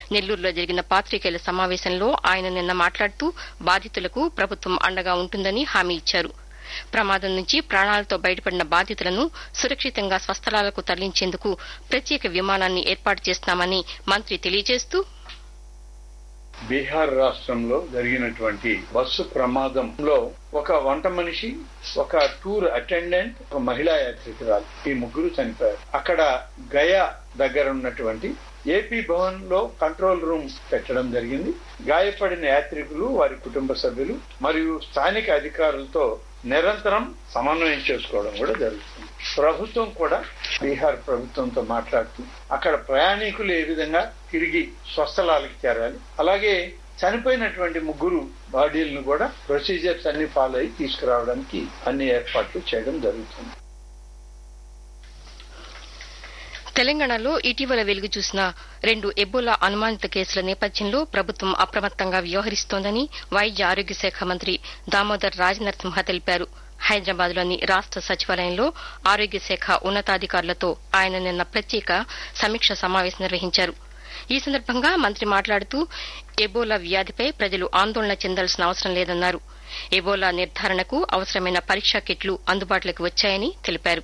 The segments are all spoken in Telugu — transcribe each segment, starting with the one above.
నెల్లూరులో జరిగిన పాత్రికేయుల సమావేశంలో ఆయన నిన్న మాట్లాడుతూ బాధితులకు ప్రభుత్వం అండగా ఉంటుందని హామీ ఇచ్చారు ప్రమాదం నుంచి ప్రాణాలతో బయటపడిన బాధితులను సురక్షితంగా స్వస్థలాలకు తరలించేందుకు ప్రత్యేక విమానాన్ని ఏర్పాటు చేస్తున్నామని మంత్రి తెలియజేస్తూ బీహార్ రాష్ట్రంలో జరిగినటువంటి బస్సు ప్రమాదంలో ఒక వంట మనిషి ఒక టూర్ అటెండెంట్ ఒక మహిళా యాత్రికురాలు ఈ ముగ్గురు చనిపోయారు అక్కడ గయా దగ్గర ఉన్నటువంటి ఏపీ భవన్ లో కంట్రోల్ రూమ్ పెట్టడం జరిగింది గాయపడిన యాత్రికులు వారి కుటుంబ సభ్యులు మరియు స్థానిక అధికారులతో నిరంతరం సమన్వయం చేసుకోవడం కూడా జరుగుతుంది ప్రభుత్వం కూడా బీహార్ ప్రభుత్వంతో మాట్లాడుతూ అక్కడ ప్రయాణికులు ఏ విధంగా తిరిగి స్వస్థలాలకు చేరాలి అలాగే చనిపోయినటువంటి ముగ్గురు బాడీలను కూడా ప్రొసీజర్స్ అన్ని ఫాలో అయి తీసుకురావడానికి అన్ని ఏర్పాట్లు చేయడం జరుగుతుంది తెలంగాణలో ఇటీవల వెలుగు చూసిన రెండు ఎబోలా అనుమానిత కేసుల నేపథ్యంలో ప్రభుత్వం అప్రమత్తంగా వ్యవహరిస్తోందని వైద్య ఆరోగ్య శాఖ మంత్రి దామోదర్ రాజనరసింహ తెలిపారు హైదరాబాద్ లోని రాష్ట సచివాలయంలో ఆరోగ్య శాఖ ఉన్నతాధికారులతో ఆయన నిన్న ప్రత్యేక సమీక్ష సమావేశం నిర్వహించారు ఈ సందర్భంగా మంత్రి మాట్లాడుతూ ఎబోలా వ్యాధిపై ప్రజలు ఆందోళన చెందాల్సిన అవసరం లేదన్నారు ఎబోలా నిర్ధారణకు అవసరమైన పరీక్షా కిట్లు అందుబాటులోకి వచ్చాయని తెలిపారు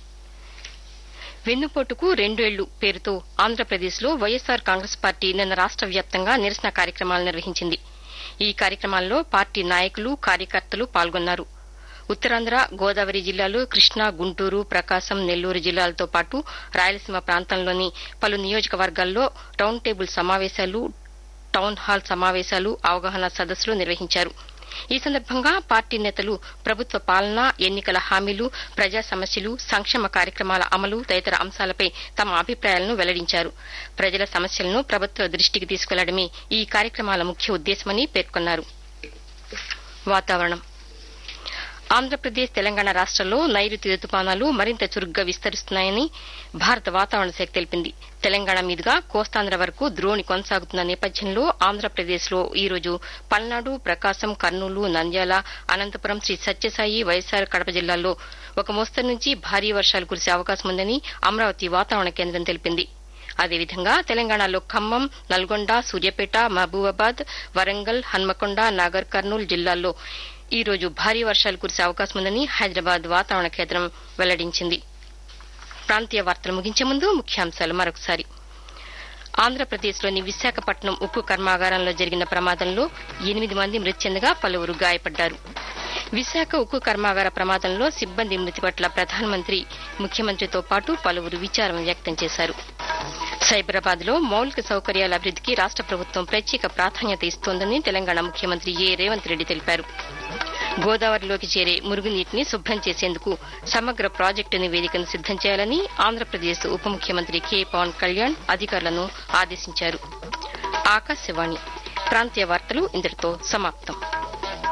వెన్నుపోటుకు రెండేళ్లు పేరుతో ఆంధ్రప్రదేశ్లో వైఎస్సార్ కాంగ్రెస్ పార్టీ నిన్న రాష్ట వ్యాప్తంగా నిరసన కార్యక్రమాలు నిర్వహించింది ఈ కార్యక్రమాల్లో పార్టీ నాయకులు కార్యకర్తలు పాల్గొన్నారు ఉత్తరాంధ్ర గోదావరి జిల్లాలో కృష్ణా గుంటూరు ప్రకాశం నెల్లూరు జిల్లాలతో పాటు రాయలసీమ ప్రాంతంలోని పలు నియోజకవర్గాల్లో రౌండ్ టేబుల్ సమావేశాలు టౌన్ హాల్ సమావేశాలు అవగాహన సదస్సులు నిర్వహించారు ఈ సందర్భంగా పార్టీ నేతలు ప్రభుత్వ పాలన ఎన్నికల హామీలు ప్రజా సమస్యలు సంక్షేమ కార్యక్రమాల అమలు తదితర అంశాలపై తమ అభిప్రాయాలను వెల్లడించారు ప్రజల సమస్యలను ప్రభుత్వ దృష్టికి తీసుకెళ్లడమే ఈ కార్యక్రమాల ముఖ్య ఉద్దేశమని పేర్కొన్నారు వాతావరణం ఆంధ్రప్రదేశ్ తెలంగాణ రాష్ట్రాల్లో నైరుతి రుతుపవనాలు మరింత చురుగ్గా విస్తరిస్తున్నాయని భారత వాతావరణ శాఖ తెలిపింది తెలంగాణ మీదుగా కోస్తాంధ్ర వరకు ద్రోణి కొనసాగుతున్న నేపథ్యంలో ఆంధ్రప్రదేశ్లో ఈ రోజు పల్నాడు ప్రకాశం కర్నూలు నంద్యాల అనంతపురం శ్రీ సత్యసాయి వైఎస్సార్ కడప జిల్లాల్లో ఒక మోస్తరు నుంచి భారీ వర్షాలు కురిసే అవకాశం ఉందని అమరావతి వాతావరణ కేంద్రం తెలిపింది అదేవిధంగా తెలంగాణలో ఖమ్మం నల్గొండ సూర్యాపేట మహబూబాబాద్ వరంగల్ హన్మకొండ నాగర్ కర్నూలు జిల్లాల్లో ఈ రోజు భారీ వర్షాలు కురిసే అవకాశం ఉందని హైదరాబాద్ వాతావరణ కేంద్రం వెల్లడించింది ప్రాంతీయ వార్తలు ముగించే ముందు ముఖ్యాంశాలు మరొకసారి ఆంధ్రప్రదేశ్లోని విశాఖపట్నం ఉక్కు కర్మాగారంలో జరిగిన ప్రమాదంలో ఎనిమిది మంది మృతి చెందగా పలువురు గాయపడ్డారు విశాఖ ఉక్కు కర్మాగార ప్రమాదంలో సిబ్బంది మృతి పట్ల ప్రధానమంత్రి ముఖ్యమంత్రితో పాటు పలువురు విచారం వ్యక్తం చేశారు సైబరాబాద్ లో మౌలిక సౌకర్యాల అభివృద్దికి రాష్ట ప్రభుత్వం ప్రత్యేక ప్రాధాన్యత ఇస్తోందని తెలంగాణ ముఖ్యమంత్రి ఏ రేవంత్ రెడ్డి తెలిపారు గోదావరిలోకి చేరే మురుగునీటిని శుభ్రం చేసేందుకు సమగ్ర ప్రాజెక్టు నివేదికను సిద్దం చేయాలని ఆంధ్రప్రదేశ్ ఉప ముఖ్యమంత్రి కె పవన్ కళ్యాణ్ అధికారులను ఆదేశించారు ఆకాశవాణి ప్రాంతీయ వార్తలు ఇంతటితో సమాప్తం